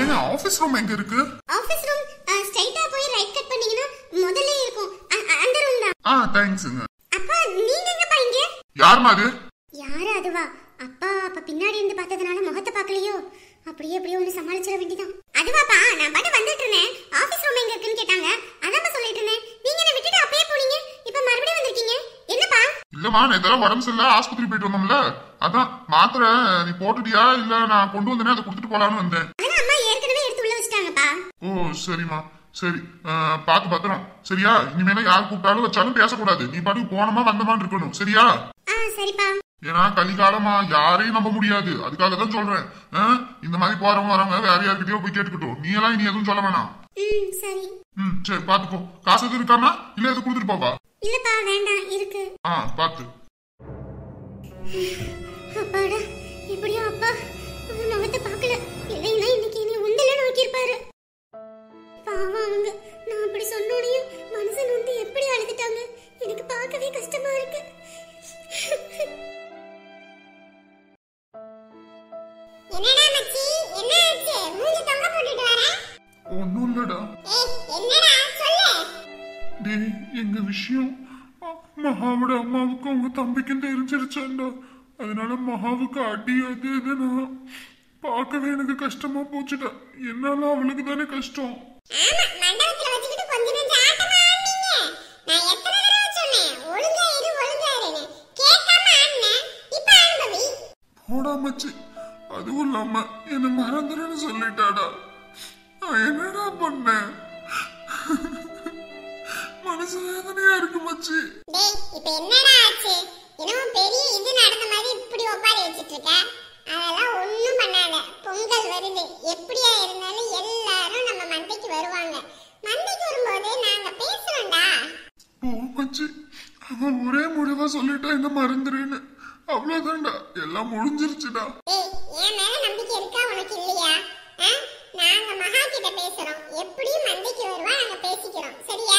ஏங்க office room எங்க இருக்கு ஆபீஸ் ரூம் ஸ்ட்ரைட்டா போய் ரைட் கட் பண்ணீங்கன்னா முதல்ல இருக்கும் அ- அ- அந்த ரூம் தான் ஆ தேங்க்ஸுங்க அப்பா நீங்க எங்கப்பா இங்க யாருமா அது யாரு அதுவா அப்பா அப்ப பின்னாடி இருந்து பார்த்ததுனால முகத்தை பார்க்கலையோ அப்படியே அப்படியே ஒண்ணு சமாளிச்சிட வேண்டியதான் அதுவாப்பா நான் பாட்டு வந்துட்டு இருந்தேன் ஆபீஸ் ரூம் எங்க இருக்குன்னு கேட்டாங்க அதான் சொல்லிட்டு இருந்தேன் நீங்க என்ன விட்டுட்டு அப்பயே போனீங்க இப்ப மறுபடியும் வந்திருக்கீங்க என்னப்பா இல்லம்மா நேத்தெல்லாம் உடம்பு சரியில்ல ஆஸ்பத்திரி போயிட்டு வந்தோம்ல அதான் மாத்திரை நீ போட்டுட்டியா இல்ல நான் கொண்டு வந்தேனே அதை கொடுத்துட்டு போலான்னு வந்தேன் ஆனா அம்மா ஏற்கனவே எடுத்து உள்ள வச்சிட்டாங்கப்பா ஓ சரிம்மா சரி ஆ, பார்த்து பத்திரம் சரியா இனிமேல யார் கூப்பிட்டாலும் வச்சாலும் பேசக்கூடாது நீ பாட்டுக்கு போனமா வந்தமான்னு இருக்கணும் சரியா ஆ சரிப்பா ஏன்னா கலிகாலமா யாரையும் நம்ப முடியாது அதுக்காக தான் சொல்றேன் ஆ, இந்த மாதிரி போறவங்க வரவங்க வேற யார்கிட்டயோ போய் கேட்டுக்கிட்டோம் நீ எல்லாம் இனி எதுவும் சொல்ல வேணாம் ம் சரி ம் சரி பாத்துக்கோ காசு எதுவும் இருக்காமா இல்ல எது கொடுத்துட்டு போவா இல்லப்பா வேண்டாம் இருக்கு ஆ பாத்து அப்பாடா எப்படியோ அப்பா அவன் முகத்தை பார்க்கல இல்லைன்னா இன்னைக்கு என்னை உண்டல நோக்கியிருப்பாரு பாவம் அவங்க நான் அப்படி சொன்னோடையும் மனுஷன் வந்து எப்படி அழுதுட்டாங்க எனக்கு பார்க்கவே கஷ்டமா இருக்கு என்னடா மச்சி என்ன ஆச்சு மூஞ்சி தொங்க போட்டுட்டு வர ஒன்னும் இல்லடா ஏய் என்னடா சொல்லு டேய் எங்க விஷயம் அ, மகாவோட அம்மாவுக்கும் அவங்க தம்பிக்கும் தெரிஞ்சிருச்சாண்டா அதனால மகாவுக்கு அடி அது இதுன்னு பார்க்கவே எனக்கு கஷ்டமா போச்சுடா என்னால அவளுக்கு தானே கஷ்டம் ஆமா மண்டபத்துல வச்சுக்கிட்டு கொஞ்ச நெஞ்ச ஆட்டமா ஆடுனீங்க நான் எத்தனை தடவை சொன்னேன் ஒழுங்கா இரு ஒழுங்கா இருன்னு கேட்காம ஆடுனேன் இப்ப அனுபவி போடா மச்சி அதுவும் இல்லாம என்ன மறந்துடுன்னு சொல்லிட்டாடா நான் என்னடா பண்ணேன் மனசு வேதனையா இருக்கு மச்சி டேய் இப்ப என்னடா ஆச்சு என்னமோ பெரிய இது நடந்த மாதிரி இப்படி ஒப்பாரி வச்சிட்டு இருக்க அதெல்லாம் ஒண்ணும் பண்ணாத பொங்கல் வருது எப்படியா இருந்தாலும் எல்லாரும் நம்ம மந்தைக்கு வருவாங்க மந்தைக்கு வரும்போது நாங்க பேசுறோம்டா ஓ மச்சி அவன் ஒரே முடிவா சொல்லிட்டா என்ன மறந்துடுன்னு அவ்வளவுதான்டா எல்லாம் முடிஞ்சிருச்சுடா ஏய் என் மேல நம்பிக்கை இருக்கா உனக்கு இல்லையா ஆ? நாங்க மகா கிட்ட பேசுறோம் எப்படியும் மந்தைக்கு வருவா நாங்க பேசிக்கிறோம் சரியா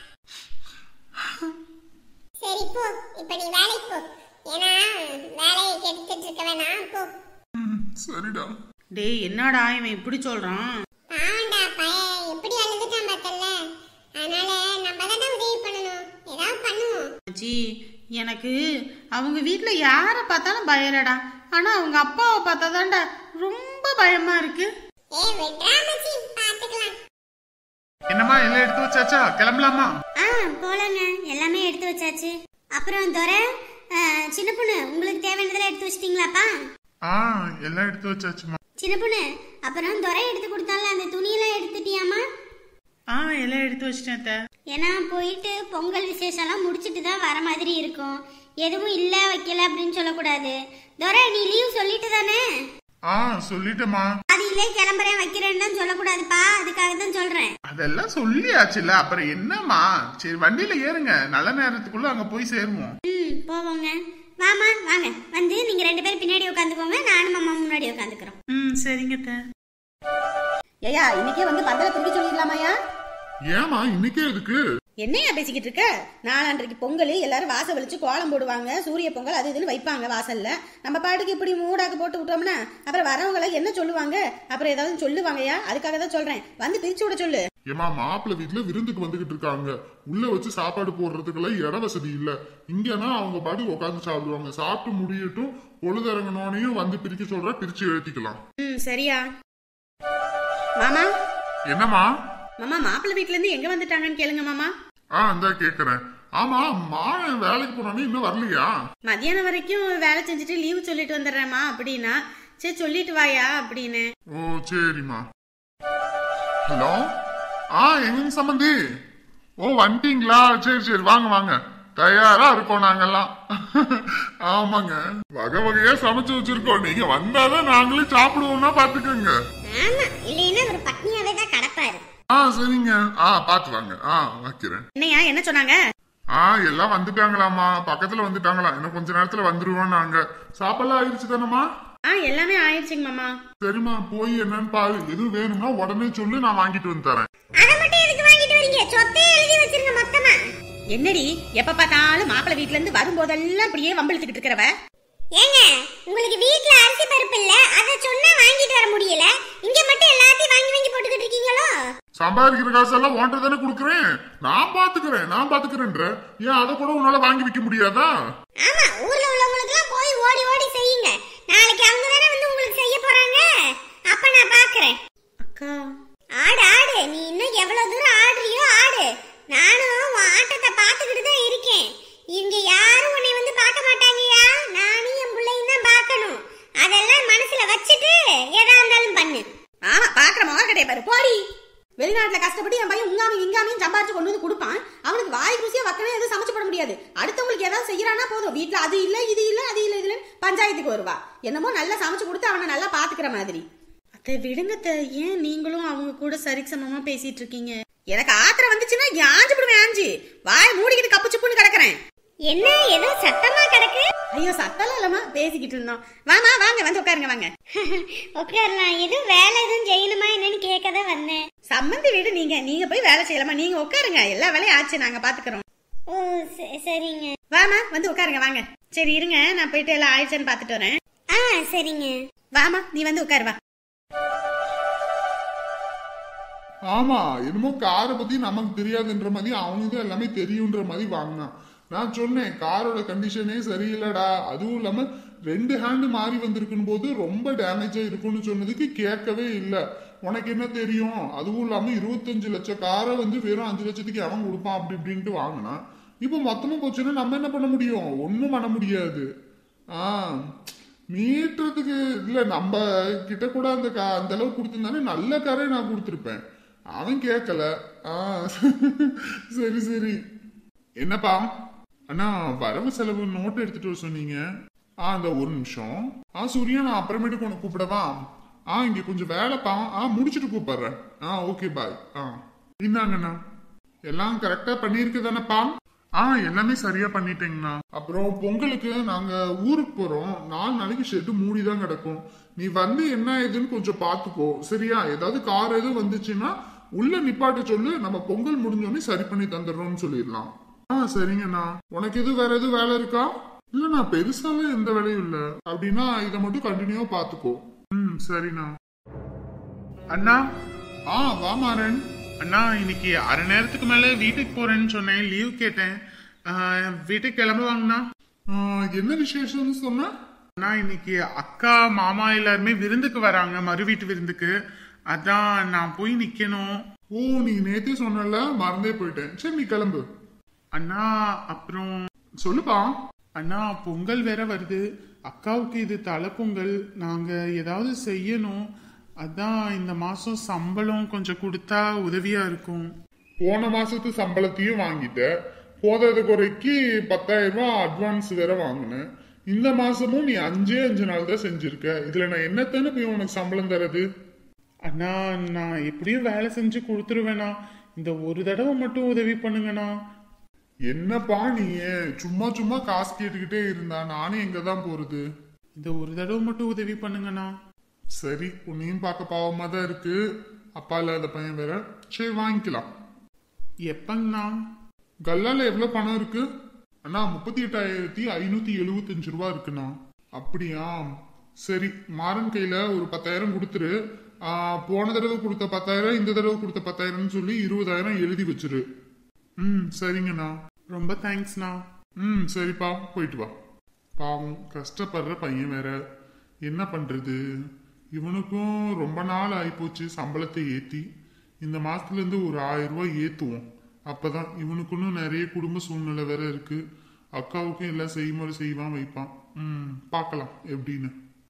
சரி போ இப்ப நீ வேலைக்கு போ ஏன்னா வேலையை கெடுத்துட்டு இருக்க வேணாம் போ ம், சரிடா டேய் என்னடா இவன் இப்படி சொல்றான் பாவண்டா பையன் எப்படி அழுதுட்டான் பார்த்தல அதனால நம்ம தான் உதவி பண்ணணும் ஏதாவது பண்ணுவோம் மச்சி எனக்கு அவங்க வீட்ல யாரை பார்த்தாலும் பயலடா ஆனா அவங்க அப்பாவை பார்த்தாதான்டா ரொம்ப பயமா இருக்கு ஏய் விட்றா மச்சி பாத்துக்கலாம் என்னம்மா எல்லாம் எடுத்து வச்சாச்சா கிளம்பலாமா ஆ போலங்க எல்லாமே எடுத்து வச்சாச்சு அப்புறம் துரை ஆ, சின்ன பொண்ணு உங்களுக்கு தேவையானதெல்லாம் எடுத்து வச்சிட்டீங்களாப்பா ஆ எல்லாம் எடுத்து வச்சாச்சுமா சின்ன பொண்ணு அப்புறம் துரை எடுத்து கொடுத்தால அந்த துணியெல்லாம் எடுத்துட்டியாமா ஆ எல்லாம் எடுத்து வச்சிட்டேன் அத்தை. ஏன்னா போயிட்டு பொங்கல் விசேஷம்லாம் முடிச்சிட்டு தான் வர மாதிரி இருக்கும் எதுவும் இல்லை வைக்கல அப்படின்னு சொல்லக்கூடாது துரை நீ லீவ் சொல்லிட்டு தானே ஆ சொல்லிட்டேமா அது இல்லை கிளம்புறேன் வைக்கிறேன்னு தான் சொல்லக்கூடாதுப்பா அதுக்காக தான் சொல்கிறேன் அதெல்லாம் சொல்லியாச்சுல அப்புறம் என்னம்மா சரி வண்டியில ஏறுங்க நல்ல நேரத்துக்குள்ள அங்க போய் சேருவோம் ம் போவோங்க வாமா வாங்க வந்து நீங்கள் ரெண்டு பேரும் பின்னாடி உட்காந்துக்கோங்க நானும் மாமா முன்னாடி உட்காந்துக்கிறோம் ம் சரிங்க அத்தை. ஏயா இன்னைக்கே வந்து பந்தல திருப்பி சொல்லிடலாமாயா ஏமா இன்னைக்கே எதுக்கு என்னையா பேசிக்கிட்டு இருக்க நாளான்றைக்கு பொங்கல் எல்லாரும் வாசல் வலிச்சு கோலம் போடுவாங்க சூரிய பொங்கல் அது இதுன்னு வைப்பாங்க வாசல்ல நம்ம பாட்டுக்கு இப்படி மூடாக்கு போட்டு விட்டோம்னா அப்புறம் வரவங்கள என்ன சொல்லுவாங்க அப்புறம் ஏதாவது சொல்லுவாங்கயா அதுக்காக தான் சொல்றேன் வந்து பிரிச்சு விட சொல்லு ஏமா மாப்பிள்ளை வீட்டுல விருந்துக்கு வந்துகிட்டு இருக்காங்க உள்ள வச்சு சாப்பாடு போடுறதுக்கெல்லாம் இட வசதி இல்ல இங்கன்னா அவங்க பாட்டு உட்காந்து சாப்பிடுவாங்க சாப்பிட்டு முடியட்டும் பொழுதிறங்கினோனையும் வந்து பிரிக்க சொல்ற பிரிச்சு எழுத்திக்கலாம் ம் சரியா மாமா என்னம்மா மாமா மாப்பிள்ளை வீட்ல இருந்து எங்க வந்துட்டாங்கன்னு கேளுங்க மாமா ஆ இந்த கேக்குறேன் ஆமா மாவன் வேலைக்கு போனானே இன்னும் வரலையா மதியானம் வரைக்கும் வேலை செஞ்சுட்டு லீவு சொல்லிட்டு வந்துடுறேம்மா அப்படின்னா சரி சொல்லிட்டு வாயா அப்படின்னு ஓ சரிம்மா ஹலோ ஆ எங்க சம்பந்தி ஓ வந்துட்டீங்களா சரி சரி வாங்க வாங்க தயாரா இருக்கோம் நாங்கெல்லாம் ஆமாங்க வகை வகையா சமைச்சு வச்சிருக்கோம் நீங்க வந்தாதான் நாங்களே சாப்பிடுவோம்னா பாத்துக்கோங்க ஆமா இல்லைன்னா ஒரு பட்னியாவே தான் கிடப்பாரு ஆ சரிங்க ஆ பாத்து வாங்க ஆ வைக்கிறேன் என்னையா என்ன சொன்னாங்க ஆ எல்லாம் வந்துட்டாங்களாமா பக்கத்துல வந்துட்டாங்களா இன்னும் கொஞ்ச நேரத்துல வந்துருவோம் நாங்க சாப்பாடுலாம் ஆயிடுச்சு தானம்மா ஆ எல்லாமே ஆயிடுச்சுங்க மாமா சரிம்மா போய் என்னன்னு பாரு எதுவும் வேணும்னா உடனே சொல்லு நான் வாங்கிட்டு வந்து தரேன் அதை மட்டும் எதுக்கு வாங்கிட்டு வரீங்க சொத்தையே எழுதி வச்சிருங்க மொத்தமா என்னடி எப்ப பார்த்தாலும் மாப்பிள்ளை வீட்ல இருந்து வரும்போதெல்லாம் இப்படியே வம்பிழுத்துக்கிட்டு இருக்கிறவ ஏங்க உங்களுக்கு வீட்ல அரிசி பருப்பு இல்ல அத சொன்னா வாங்கிட்டு வர முடியல இங்க மட்டும் எல்லாத்தையும் வாங்கி சம்பாதிக்கிற காசெல்லாம் உன்கிட்ட தானே கொடுக்குறேன் நான் பாத்துக்கிறேன் நான் பாத்துக்கிறேன்ற ஏன் அதை கூட உன்னால வாங்கி வைக்க முடியாதா ஆமா ஊர்ல உள்ளவங்களுக்கு எல்லாம் போய் ஓடி ஓடி செய்யுங்க நாளைக்கு அவங்க தானே வந்து உங்களுக்கு செய்ய போறாங்க அப்ப நான் பாக்குறேன் அக்கா ஆடு ஆடு நீ இன்னும் எவ்வளவு தூரம் ஆடுறியோ ஆடு நானும் உன் ஆட்டத்தை பார்த்துக்கிட்டு தான் இருக்கேன் இங்க யாரும் உன்னை வந்து பார்க்க மாட்டாங்கயா நானும் என் பிள்ளையும் தான் பார்க்கணும் அதெல்லாம் மனசுல வச்சுட்டு எதா இருந்தாலும் பண்ணு ஆமா பாக்குற மகா கிடையாது பாரு போடி வெளிநாட்டுல கஷ்டப்பட்டு என் பையன் உங்காமையும் இங்காமையும் சம்பாரிச்சு கொண்டு வந்து கொடுப்பான் அவனுக்கு வாய் ருசியா வக்கனே எதுவும் சமைச்சு போட முடியாது அடுத்தவங்களுக்கு ஏதாவது செய்யறானா போதும் வீட்டுல அது இல்ல இது இல்ல அது இல்ல இதுல பஞ்சாயத்துக்கு வருவா என்னமோ நல்லா சமைச்சு கொடுத்து அவனை நல்லா பாத்துக்கிற மாதிரி அத்தை விடுங்க அத்தை. ஏன் நீங்களும் அவங்க கூட சரிசமமா பேசிட்டு இருக்கீங்க எனக்கு ஆத்திரம் வந்துச்சுன்னா ஆஞ்சு விடுவேன் ஆஞ்சு வாய் மூடிக்கிட்டு கப்பு சுப்புன்னு கிடக்குறேன் என்ன ஏதோ சத்தமா கிடக்கு ஐயோ சத்தம் இல்லம்மா பேசிக்கிட்டு இருந்தோம் வாமா வாங்க வந்து உட்காருங்க வாங்க உட்காரலாம் எதுவும் வேலை எதுவும் செய்யணுமா என்னன்னு கேட்க தான் வந்தேன் சம்மந்தி வீடு நீங்க நீங்க போய் வேலை செய்யலாமா நீங்க உட்காருங்க எல்லா வேலையும் ஆச்சு நாங்க பாத்துக்கிறோம் ஓ ச- சரிங்க வாமா வந்து உட்காருங்க வாங்க சரி இருங்க நான் போயிட்டு எல்லாம் ஆயிடுச்சுன்னு பாத்துட்டு வரேன் ஆ சரிங்க வாமா நீ வந்து உட்காரு வா ஆமா என்னமோ காரை பத்தி நமக்கு தெரியாதுன்ற மாதிரி அவனுக்கு தான் எல்லாமே தெரியுன்ற மாதிரி வாங்கினான் நான் சொன்னேன் காரோட கண்டிஷனே சரியில்லடா அதுவும் இல்லாம ரெண்டு ஹேண்டு மாறி வந்திருக்கும் போது ரொம்ப டேமேஜா இருக்கும்னு சொன்னதுக்கு கேட்கவே இல்லை உனக்கு என்ன தெரியும் அதுவும் இல்லாம இருபத்தஞ்சு லட்சம் காரை வந்து வெறும் அஞ்சு லட்சத்துக்கு அவன் கொடுப்பான் அப்படி இப்படின்ட்டு வாங்கினான் இப்போ மொத்தமா போச்சுன்னா நம்ம என்ன பண்ண முடியும் ஒன்றும் பண்ண முடியாது ஆ மீட்டுறதுக்கு இல்ல நம்ம கிட்ட கூட அந்த கா அந்த அளவுக்கு கொடுத்திருந்தானே நல்ல காரே நான் கொடுத்துருப்பேன் அவன் கேட்கல ஆ சரி சரி என்னப்பா அண்ணா வரவு செலவு நோட் எடுத்துட்டு வர சொன்னீங்க ஆ அந்த ஒரு நிமிஷம் ஆ சூர்யா நான் அப்புறமேட்டுக்கு உனக்கு கூப்பிடவா ஆ இங்க கொஞ்சம் வேலைப்பா ஆ முடிச்சிட்டு கூப்பிடுறேன் ஆ ஓகே பாய் ஆ இந்தாங்கண்ணா எல்லாம் கரெக்டா பண்ணிருக்கு தானேப்பா ஆ எல்லாமே சரியா பண்ணிட்டேங்கண்ணா அப்புறம் பொங்கலுக்கு நாங்க ஊருக்கு போறோம் நாலு நாளைக்கு ஷெட்டு மூடி தான் கிடக்கும் நீ வந்து என்ன ஏதுன்னு கொஞ்சம் பாத்துக்கோ சரியா ஏதாவது கார் எதுவும் வந்துச்சுன்னா உள்ள நிப்பாட்ட சொல்லு நம்ம பொங்கல் முடிஞ்சோடனே சரி பண்ணி தந்துடுறோம்னு சொல்லிடலாம் ஆ சரிங்கண்ணா உனக்கு எதுவும் வேற எதுவும் வேலை இருக்கா இல்லண்ணா பெருசாலாம் எந்த வேலையும் இல்ல அப்படின்னா இதை மட்டும் கண்டினியூவா பாத்துக்கோ ம் சரிண்ணா அண்ணா ஆ வா மாறன் அண்ணா இன்னைக்கு அரை நேரத்துக்கு மேல வீட்டுக்கு போறேன்னு சொன்னேன் லீவ் கேட்டேன் ஆ, வீட்டுக்கு கிளம்புவாங்கண்ணா ஆ, என்ன விசேஷம்னு சொன்ன அண்ணா இன்னைக்கு அக்கா மாமா எல்லாருமே விருந்துக்கு வராங்க மறு வீட்டு விருந்துக்கு அதான் நான் போய் நிக்கணும் ஓ நீ நேத்தே சொன்னல மறந்தே போயிட்டேன் சரி நீ கிளம்பு அண்ணா அப்புறம் சொல்லுப்பா அண்ணா பொங்கல் வேற வருது அக்காவுக்கு இது தலை பொங்கல் நாங்க ஏதாவது செய்யணும் அதான் இந்த மாசம் சம்பளம் கொஞ்சம் கொடுத்தா உதவியா இருக்கும் போன மாசத்து சம்பளத்தையும் வாங்கிட்ட போதாத குறைக்கு பத்தாயிரம் ரூபாய் அட்வான்ஸ் வேற வாங்கினேன் இந்த மாசமும் நீ அஞ்சே அஞ்சு நாள் தான் செஞ்சிருக்க இதுல நான் என்னத்தானே போய் உனக்கு சம்பளம் தரது அண்ணா நான் எப்படியும் வேலை செஞ்சு கொடுத்துருவேண்ணா இந்த ஒரு தடவை மட்டும் உதவி பண்ணுங்கண்ணா என்னப்பா நீ சும்மா சும்மா காசு கேட்டுக்கிட்டே இருந்தா நானும் எங்க தான் போறது இந்த ஒரு தடவை மட்டும் உதவி பண்ணுங்கண்ணா சரி உன்னையும் பார்க்க பாவமா தான் இருக்கு அப்பா இல்லாத பையன் வேற சரி வாங்கிக்கலாம் எப்பங்கண்ணா கல்லால எவ்வளவு பணம் இருக்கு அண்ணா முப்பத்தி எட்டாயிரத்தி ஐநூத்தி எழுபத்தஞ்சு ரூபா இருக்குண்ணா அப்படியா சரி மாறன் கையில ஒரு பத்தாயிரம் கொடுத்துரு ஆ, போன தடவை கொடுத்த பத்தாயிரம் இந்த தடவை கொடுத்த பத்தாயிரம்னு சொல்லி இருபதாயிரம் எழுதி வச்சிரு ம் சரிங்கண்ணா ரொம்ப தேங்க்ஸ்ண்ணா ம் சரிப்பா போயிட்டு வா பாவம் கஷ்டப்படுற பையன் வேற என்ன பண்றது இவனுக்கும் ரொம்ப நாள் ஆயிப்போச்சு சம்பளத்தை ஏத்தி இந்த மாசத்துல இருந்து ஒரு ஆயிரம் ரூபாய் ஏத்துவோம் அப்பதான் இவனுக்குன்னு நிறைய குடும்ப சூழ்நிலை வேற இருக்கு அக்காவுக்கும் எல்லாம் செய்முறை செய்வான் வைப்பான் ம் பார்க்கலாம் எப்படின்னு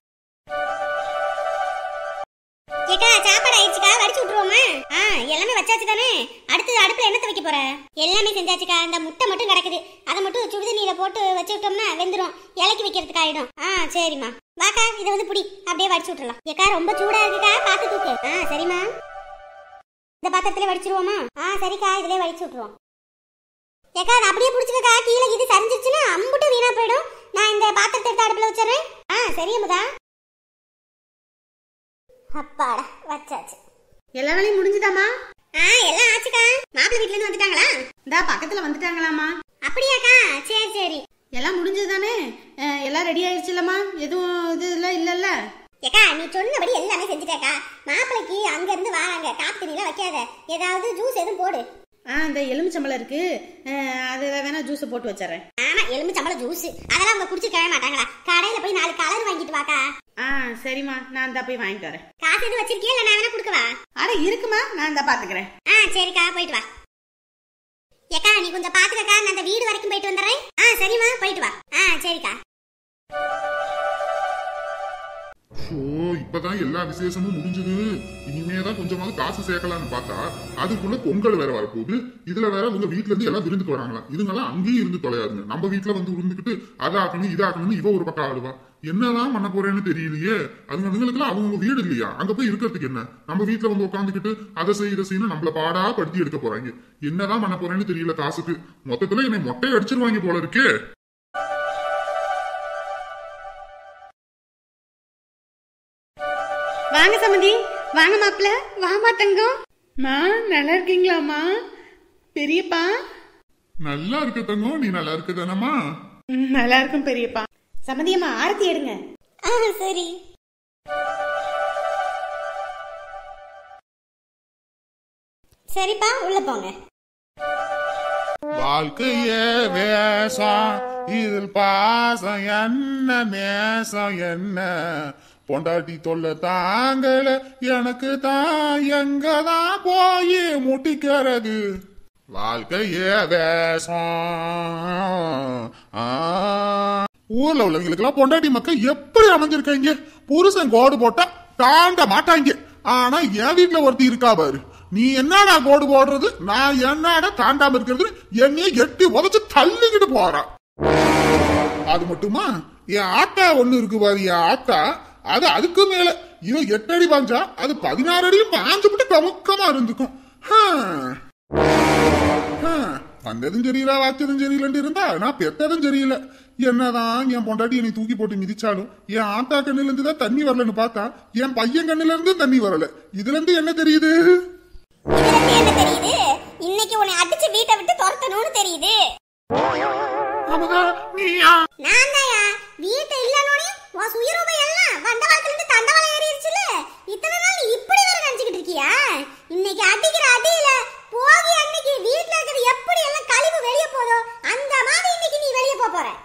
ஏக்கா சாப்பாடு ஆயிடுச்சுக்கா வடிச்சு விட்டுருவோமா ஆ எல்லாமே வச்சாச்சு தானே அடுத்தது அடுப்புல என்னத்த வைக்க போற எல்லாமே செஞ்சாச்சுக்கா இந்த முட்டை மட்டும் கிடக்குது அதை மட்டும் சுடுதண்ணியில போட்டு வச்சு விட்டோம்னா வெந்துரும் இலைக்கு வைக்கிறதுக்கு ஆயிடும் ஆ சரிம்மா வாக்கா இதை வந்து புடி அப்படியே வடிச்சு விட்டுறலாம் ஏக்கா ரொம்ப சூடா இருக்குக்கா பார்த்து தூக்கு ஆ சரிம்மா இந்த பாத்திரத்திலே வடிச்சிருவோமா ஆ சரிக்கா இதுலயே வடிச்சு விட்டுருவோம் ஏக்கா அதை அப்படியே பிடிச்சிக்கக்கா கீழே இது சரிஞ்சிருச்சுன்னா அம்புட்டு வீணா போயிடும் நான் இந்த பாத்திரத்தை எடுத்து அடுப்புல வச்சிடுறேன் ஆ சரியம்முதா அப்பாடா வச்சாச்சு எல்லா வேலையும் முடிஞ்சுதாம்மா ஆ எல்லாம் ஆச்சுக்கா மாப்பிள்ளை வீட்ல இருந்து வந்துட்டாங்களா இந்தா பக்கத்துல வந்துட்டாங்களாம்மா அப்படியாக்கா சரி சரி எல்லாம் முடிஞ்சது தானே எல்லாம் ரெடி ஆயிடுச்சுல்லம்மா எதுவும் இது இல்லை இல்லைல்ல ஏக்கா நீ சொன்னபடி எல்லாமே செஞ்சுட்டேக்கா மாப்பிளைக்கு அங்க இருந்து வராங்க காப்பி தண்ணிலாம் வைக்காத ஏதாவது ஜூஸ் எதுவும் போடு ஆ இந்த எலுமிச்சம்பழம் இருக்கு அஹ், அது வேணா ஜூஸை போட்டு வச்சிடறேன் ஆமா எலுமிச்சம்பழம் ஜூஸ் அதெல்லாம் அவங்க குடிச்சிருக்கவே மாட்டாங்களா கடையில போய் நாலு கலர் வாங்கிட்டு வாக்கா ஆ சரிம்மா நான் இந்த போய் வாங்கிட்டு வரேன் காசு எதுவும் வச்சிருக்கியா இல்ல நான் வேணா கொடுக்கவா அட இருக்குமா நான் இந்த பாத்துக்கிறேன் ஆ சரிக்கா போயிட்டு வா ஏக்கா நீ கொஞ்சம் பாத்துக்கக்கா நான் அந்த வீடு வரைக்கும் போயிட்டு வந்துடுறேன் ஆ சரிம்மா போயிட்டு வா ஆ சரிக்கா ஷோ இப்பதான் எல்லா விசேஷமும் முடிஞ்சது இனிமேதான் கொஞ்சமாவது காசு சேர்க்கலாம்னு பார்த்தா அதுக்குள்ள பொங்கல் வேற வரப்போகுது இதுல வேற உங்க வீட்ல இருந்து எல்லாம் விருந்துக்கு வராங்களாம் இதுங்கெல்லாம் அங்கேயும் இருந்து தொலையாதுங்க நம்ம வீட்ல வந்து விருந்துக்கிட்டு அதாக்கணும் இதாக்கணும்னு இவ ஒரு பக்கம் ஆடுவா என்னதான் பண்ண போறேன்னு தெரியலையே அதுங்க அதுங்களுக்குலாம் அவங்க வீடு இல்லையா அங்க போய் இருக்கிறதுக்கு என்ன நம்ம வீட்ல வந்து உட்காந்துக்கிட்டு அதை செய் இதை செய்யணும் நம்மள பாடா படுத்தி எடுக்க போறாங்க என்னதான் பண்ண போறேன்னு தெரியல காசுக்கு மொத்தத்துல என்னை மொட்டை அடிச்சிருவாங்க போல இருக்கே வாங்க சம்மந்தி வாங்க மாப்பிள்ள வாமா தங்கம் மா நல்லா இருக்கீங்களாம்மா பெரியப்பா நல்லா இருக்க தங்கம் நீ நல்லா இருக்க தானம்மா ம், நல்லா இருக்கும் பெரியப்பா சம்மந்தியம்மா ஆரத்தி எடுங்க ஆ சரி சரிப்பா உள்ள போங்க வாழ்க்கையே வேஷம் இதில் பாசம் என்ன நேசம் என்ன பொண்டாட்டி தொல்லை தாங்கல எனக்கு தான் எங்க தான் போய் முட்டிக்கிறது வாழ்க்கையே வேஷம் ஆ. ஊர்ல உள்ளவங்களுக்கெல்லாம் பொண்டாட்டி மக்கள் எப்படி அமைஞ்சிருக்காங்க புருஷன் கோடு போட்டா தாண்ட மாட்டாங்க ஆனா என் வீட்டுல ஒருத்தி இருக்கா பாரு நீ என்னடா கோடு போடுறது நான் என்னடா தாண்டாம இருக்கிறது என்னைய எட்டி உதச்சு தள்ளிக்கிட்டு போறான் அது மட்டுமா என் ஆத்தா ஒண்ணு இருக்கு பாரு என் ஆத்தா அது அதுக்கு மேல இவன் எட்டு அடி பாஞ்சா அது பதினாறு அடியும் பாஞ்சு விட்டு கமுக்கமா இருந்துக்கும் ஹம். ஹம். வந்ததும் சரியில்லை வாச்சதும் சரியில்லைன்னு இருந்தா நான் பெத்ததும் சரியில்லை என்னதான் என் பொண்டாட்டி என்னை தூக்கி போட்டு மிதிச்சாலும் என் ஆத்தா கண்ணுல இருந்து தான் தண்ணி வரலன்னு பார்த்தா என் பையன் கண்ணுல இருந்து தண்ணி வரல இதுல இருந்து என்ன தெரியுது இதுல இருந்து என்ன தெரியுது இன்னைக்கு உன்னை அடிச்சு வீட்டை விட்டு துரத்தணும்னு தெரியுது அவங்க நீயா நான் தாயா வீட்டை இல்லனோனே உன் சுயரூபம் எல்லாம் வண்டவாளத்துல இருந்து தண்டவாளம் ஏறிடுச்சுல இத்தனை நாள் நீ இப்படி வேற நினைச்சுக்கிட்டு இருக்கியா இன்னைக்கு அடிக்கிற அடியில போகி அன்னைக்கு வீட்ல இருக்கிறது எப்படி எல்லாம் கழிவு வெளிய போதோ அந்த மாதிரி இன்னைக்கு நீ வெளிய போப் போற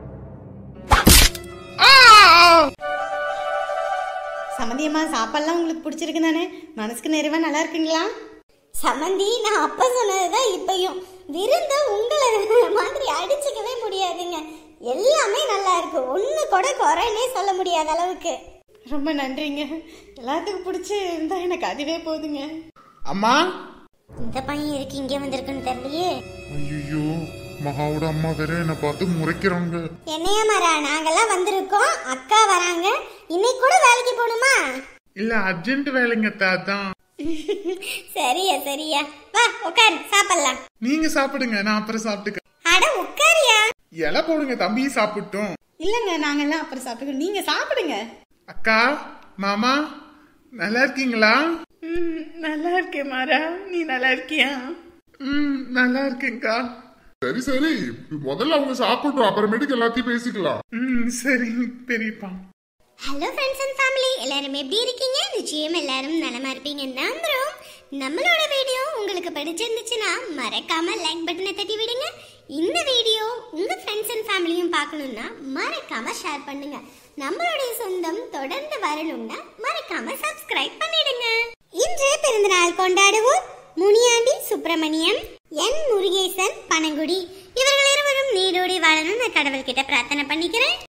சம்மந்தியம்மா சாப்பாடுலாம் உங்களுக்கு பிடிச்சிருக்கு தானே மனசுக்கு நிறைவா நல்லா இருக்குங்களா சமந்தி நான் அப்ப சொன்னதுதான் இப்பயும் விருந்த உங்களை மாதிரி அடிச்சுக்கவே முடியாதுங்க எல்லாமே நல்லா இருக்கு ஒண்ணு கூட குறைனே சொல்ல முடியாத அளவுக்கு ரொம்ப நன்றிங்க எல்லாத்துக்கும் பிடிச்சி இருந்தா எனக்கு அதுவே போதுங்க அம்மா இந்த பையன் இருக்கு இங்க வந்திருக்குன்னு தெரியலையே ஐயோ மகாவோட அம்மா வேற என்ன பார்த்து முறைக்கிறாங்க என்னையா மரா நாங்கெல்லாம் வந்திருக்கோம் அக்கா வராங்க இன்னைக்கு கூட வேலைக்கு போகணுமா இல்ல அர்ஜென்ட் வேலைங்க அதான் சரியா சரியா வா உட்காரு சாப்பிடலாம் நீங்க சாப்பிடுங்க நான் அப்புறம் சாப்பிட்டுக்க அட உட்காரியா இலை போடுங்க தம்பி சாப்பிட்டோம் இல்லைங்க நாங்கெல்லாம் அப்புறம் சாப்பிட்டுக்கிறோம் நீங்க சாப்பிடுங்க அக்கா மாமா நல்லா இருக்கீங்களா ம், நல்லா இருக்கேன் மாறா நீ நல்லா இருக்கியா ம் நல்லா இருக்கேங்க்கா சரி சரி முதல்ல அவங்க சாப்பிட்டோம் அப்புறமேட்டுக்கு எல்லாத்தையும் பேசிக்கலாம் ம் சரி பெரியப்பா ஹலோ ஃப்ரெண்ட்ஸ் அண்ட் ஃபேமிலி எல்லாரும் எப்படி இருக்கீங்க நிச்சயம் எல்லாரும் நலமா இருப்பீங்க நம்புறோம் நம்மளோட வீடியோ உங்களுக்கு பிடிச்சிருந்துச்சுன்னா மறக்காம லைக் பட்டனை தட்டி விடுங்க இந்த வீடியோ உங்க ஃப்ரெண்ட்ஸ் அண்ட் ஃபேமிலியும் பார்க்கணும்னா மறக்காம ஷேர் பண்ணுங்க நம்மளுடைய சொந்தம் தொடர்ந்து வரணும்னா மறக்காம சப்ஸ்கிரைப் பண்ணிடுங்க இன்று பிறந்தநாள் கொண்டாடுவோம் முனியாண்டி சுப்பிரமணியம் என் முருகேசன் பனங்குடி இவர்கள் இருவரும் நீடோடி வாழணும் நான் கடவுள்கிட்ட பிரார்த்தனை பண்ணிக்கிறேன்